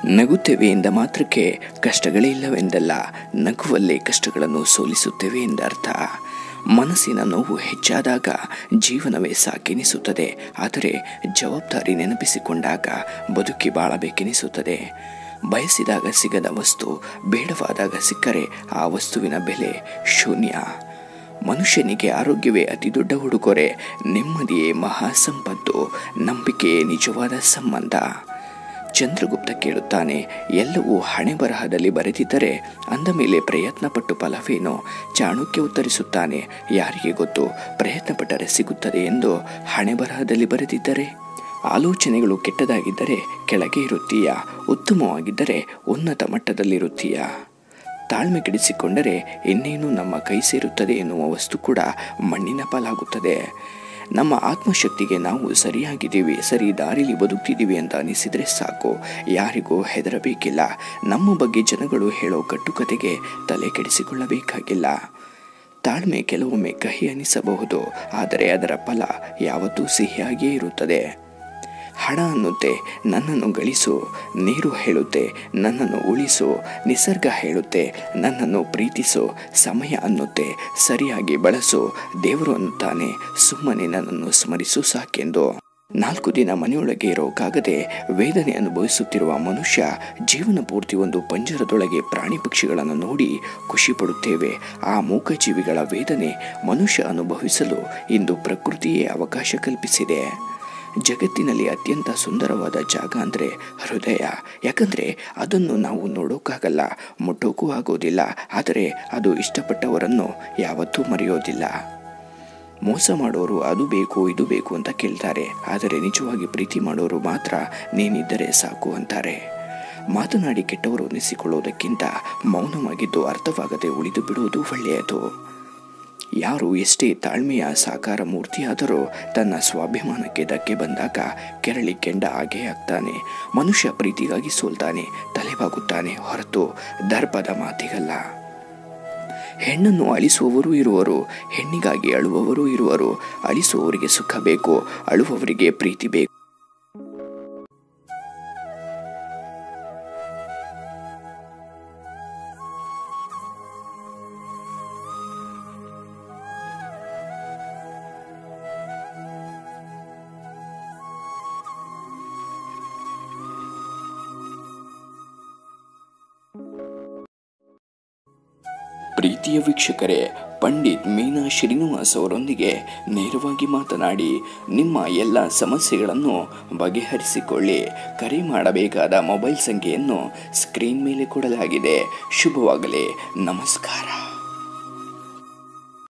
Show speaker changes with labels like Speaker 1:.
Speaker 1: ನಗುತ್ತೇವೆ ಎಂದ ಮಾತ್ರಕ್ಕೆ ಕಷ್ಟಗಳೇ ಇಲ್ಲವೆಂದಲ್ಲ ನಗುವಲ್ಲೇ ಕಷ್ಟಗಳನ್ನು ಸೋಲಿಸುತ್ತೇವೆ ಎಂದರ್ಥ ಮನಸ್ಸಿನ ನೋವು ಹೆಚ್ಚಾದಾಗ ಜೀವನವೇ ಸಾಕೆನಿಸುತ್ತದೆ ಆದರೆ ಜವಾಬ್ದಾರಿ ನೆನಪಿಸಿಕೊಂಡಾಗ ಬದುಕಿ ಬಾಳಬೇಕೆನಿಸುತ್ತದೆ ಬಯಸಿದಾಗ ಸಿಗದ ವಸ್ತು ಬೇಡವಾದಾಗ ಸಿಕ್ಕರೆ ಆ ವಸ್ತುವಿನ ಬೆಲೆ ಶೂನ್ಯ ಮನುಷ್ಯನಿಗೆ ಆರೋಗ್ಯವೇ ಅತಿ ದೊಡ್ಡ ಉಡುಗೊರೆ ನೆಮ್ಮದಿಯೇ ಮಹಾ ಸಂಪತ್ತು ನಂಬಿಕೆಯೇ ನಿಜವಾದ ಸಂಬಂಧ ಚಂದ್ರಗುಪ್ತ ಕೇಳುತ್ತಾನೆ ಎಲ್ಲವೂ ಹಣೆ ಬರಹದಲ್ಲಿ ಬರೆದಿದ್ದರೆ ಅಂದ ಮೇಲೆ ಪ್ರಯತ್ನ ಪಟ್ಟು ಫಲವೇನೋ ಚಾಣಕ್ಯ ಉತ್ತರಿಸುತ್ತಾನೆ ಯಾರಿಗೆ ಗೊತ್ತು ಪ್ರಯತ್ನ ಪಟ್ಟರೆ ಸಿಗುತ್ತದೆ ಎಂದು ಹಣೆ ಬರಹದಲ್ಲಿ ಬರೆದಿದ್ದರೆ ಆಲೋಚನೆಗಳು ಕೆಟ್ಟದಾಗಿದ್ದರೆ ಕೆಳಗೆ ಇರುತ್ತೀಯಾ ಉತ್ತಮವಾಗಿದ್ದರೆ ಉನ್ನತ ಮಟ್ಟದಲ್ಲಿರುತ್ತೀಯಾ ತಾಳ್ಮೆ ಕೆಡಿಸಿಕೊಂಡರೆ ಇನ್ನೇನು ನಮ್ಮ ಕೈ ಸೇರುತ್ತದೆ ಎನ್ನುವ ವಸ್ತು ಕೂಡ ಮಣ್ಣಿನ ಪಾಲಾಗುತ್ತದೆ ನಮ್ಮ ಆತ್ಮಶಕ್ತಿಗೆ ನಾವು ಸರಿಯಾಗಿದ್ದೀವಿ ಸರಿ ದಾರಿಲಿ ಬದುಕ್ತಿದ್ದೀವಿ ಅಂತ ಅನಿಸಿದರೆ ಸಾಕು ಯಾರಿಗೂ ಹೆದರಬೇಕಿಲ್ಲ ನಮ್ಮ ಬಗ್ಗೆ ಜನಗಳು ಹೇಳೋ ಕಟ್ಟುಕತೆಗೆ ತಲೆ ಕೆಡಿಸಿಕೊಳ್ಳಬೇಕಾಗಿಲ್ಲ ತಾಳ್ಮೆ ಕೆಲವೊಮ್ಮೆ ಕಹಿ ಅನಿಸಬಹುದು ಆದರೆ ಅದರ ಫಲ ಯಾವತ್ತೂ ಸಿಹಿಯಾಗಿಯೇ ಇರುತ್ತದೆ ಹಣ ಅನ್ನುತ್ತೆ ನನ್ನನ್ನು ಗಳಿಸು ನೀರು ಹೇಳುತ್ತೆ ನನ್ನನ್ನು ಉಳಿಸು ನಿಸರ್ಗ ಹೇಳುತ್ತೆ ನನ್ನನ್ನು ಪ್ರೀತಿಸು ಸಮಯ ಅನ್ನುತ್ತೆ ಸರಿಯಾಗಿ ಬಳಸು ದೇವರು ಅನ್ನುತ್ತಾನೆ ಸುಮ್ಮನೆ ನನ್ನನ್ನು ಸ್ಮರಿಸು ಸಾಕೆಂದು ನಾಲ್ಕು ದಿನ ಮನೆಯೊಳಗೆ ಇರೋಕ್ಕಾಗದೆ ವೇದನೆ ಅನುಭವಿಸುತ್ತಿರುವ ಮನುಷ್ಯ ಜೀವನ ಪೂರ್ತಿ ಒಂದು ಪಂಜರದೊಳಗೆ ಪ್ರಾಣಿ ಪಕ್ಷಿಗಳನ್ನು ನೋಡಿ ಖುಷಿ ಪಡುತ್ತೇವೆ ಆ ಮೂಕಜೀವಿಗಳ ವೇದನೆ ಮನುಷ್ಯ ಅನುಭವಿಸಲು ಇಂದು ಪ್ರಕೃತಿಯೇ ಅವಕಾಶ ಕಲ್ಪಿಸಿದೆ ಜಗತ್ತಿನಲ್ಲಿ ಅತ್ಯಂತ ಸುಂದರವಾದ ಜಾಗ ಅಂದರೆ ಹೃದಯ ಯಾಕಂದರೆ ಅದನ್ನು ನಾವು ನೋಡೋಕ್ಕಾಗಲ್ಲ ಮುಟ್ಟೋಕ್ಕೂ ಆಗೋದಿಲ್ಲ ಆದರೆ ಅದು ಇಷ್ಟಪಟ್ಟವರನ್ನು ಯಾವತ್ತೂ ಮರೆಯೋದಿಲ್ಲ ಮೋಸ ಮಾಡೋರು ಅದು ಬೇಕು ಇದು ಬೇಕು ಅಂತ ಕೇಳ್ತಾರೆ ಆದರೆ ನಿಜವಾಗಿ ಪ್ರೀತಿ ಮಾಡೋರು ಮಾತ್ರ ನೀನಿದ್ದರೆ ಸಾಕು ಅಂತಾರೆ ಮಾತನಾಡಿ ಕೆಟ್ಟವರು ಅನಿಸಿಕೊಳ್ಳೋದಕ್ಕಿಂತ ಮೌನವಾಗಿದ್ದು ಅರ್ಥವಾಗದೆ ಉಳಿದು ಬಿಡುವುದು ಒಳ್ಳೆಯದು ಯಾರು ಎಷ್ಟೇ ತಾಳ್ಮೆಯ ಸಾಕಾರ ಮೂರ್ತಿಯಾದರೂ ತನ್ನ ಸ್ವಾಭಿಮಾನಕ್ಕೆ ಧಕ್ಕೆ ಬಂದಾಗ ಕೆರಳಿ ಕೆಂಡ ಆಗೇ ಆಗ್ತಾನೆ ಮನುಷ್ಯ ಪ್ರೀತಿಗಾಗಿ ಸೋಲ್ತಾನೆ ತಲೆಬಾಗುತ್ತಾನೆ ಹೊರತು ದರ್ಪದ ಮಾತಿಗಲ್ಲ ಹೆಣ್ಣನ್ನು ಅಳಿಸುವವರು ಇರುವರು ಹೆಣ್ಣಿಗಾಗಿ ಅಳುವವರು ಇರುವರು ಅಳಿಸುವವರಿಗೆ ಸುಖ ಬೇಕು ಅಳುವವರಿಗೆ ಪ್ರೀತಿ ಬೇಕು ಪ್ರೀತಿಯ ವೀಕ್ಷಕರೇ ಪಂಡಿತ್ ಮೀನಾ ಶ್ರೀನಿವಾಸ್ ಅವರೊಂದಿಗೆ ನೇರವಾಗಿ ಮಾತನಾಡಿ ನಿಮ್ಮ ಎಲ್ಲ ಸಮಸ್ಯೆಗಳನ್ನು ಬಗೆಹರಿಸಿಕೊಳ್ಳಿ ಕರೆ ಮಾಡಬೇಕಾದ ಮೊಬೈಲ್ ಸಂಖ್ಯೆಯನ್ನು ಸ್ಕ್ರೀನ್ ಮೇಲೆ ಕೊಡಲಾಗಿದೆ ಶುಭವಾಗಲಿ ನಮಸ್ಕಾರ